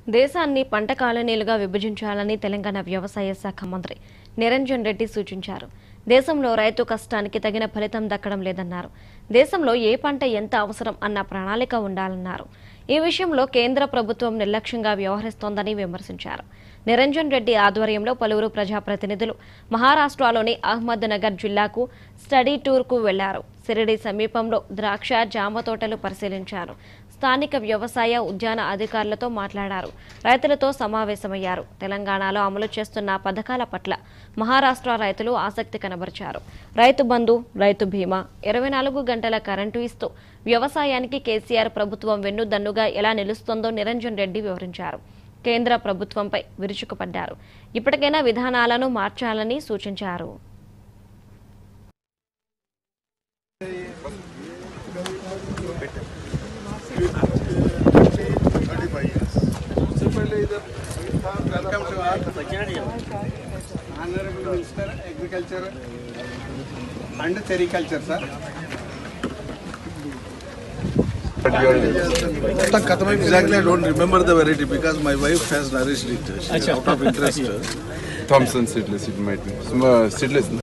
దేశాన్ని పంట కాలనీలుగా విభజించాలని తెలంగాణ వ్యవసాయ శాఖ మంత్రి నిరంజన్ రెడ్డి సూచించారు దేశంలో రైతు కష్టానికి తగిన ఫలితం దక్కడం లేదన్నారు దేశంలో ఏ పంట ఎంత అవసరం అన్న ప్రణాళిక ఉండాలన్నారు ఈ విషయంలో కేంద్ర ప్రభుత్వం నిర్లక్ష్యంగా వ్యవహరిస్తోందని విమర్శించారు నిరంజన్ రెడ్డి ఆధ్వర్యంలో పలువురు ప్రజాప్రతినిధులు మహారాష్ట్రలోని అహ్మద్ నగర్ జిల్లాకు స్టడీ టూర్కు వెళ్లారు సిరిడి సమీపంలో ద్రాక్ష జామ తోటలు పరిశీలించారు స్థానిక వ్యవసాయ ఉద్యాన అధికారులతో మాట్లాడారు రైతులతో సమావేశమయ్యారు తెలంగాణలో అమలు చేస్తున్న పథకాల పట్ల మహారాష్ట్ర రైతులు ఆసక్తి కనబరిచారు రైతు బంధు రైతు బీమా ఇరవై నాలుగు గంటల కరెంటు ఇస్తూ వ్యవసాయానికి కేసీఆర్ ప్రభుత్వం వెన్నుదన్నుగా ఎలా నిలుస్తోందో నిరంజన్ రెడ్డి వివరించారు కేంద్ర ప్రభుత్వంపై విరుచుకుపడ్డారు ఇప్పటికైనా విధానాలను మార్చాలని సూచించారు सबसे पहले इधर welcome to all honourable minister agriculture and sericulture sir Exactly, I don't remember the variety because my wife has nourished it. She, out of interest. Thompson seedless, it might be. Some, uh, seedless. no?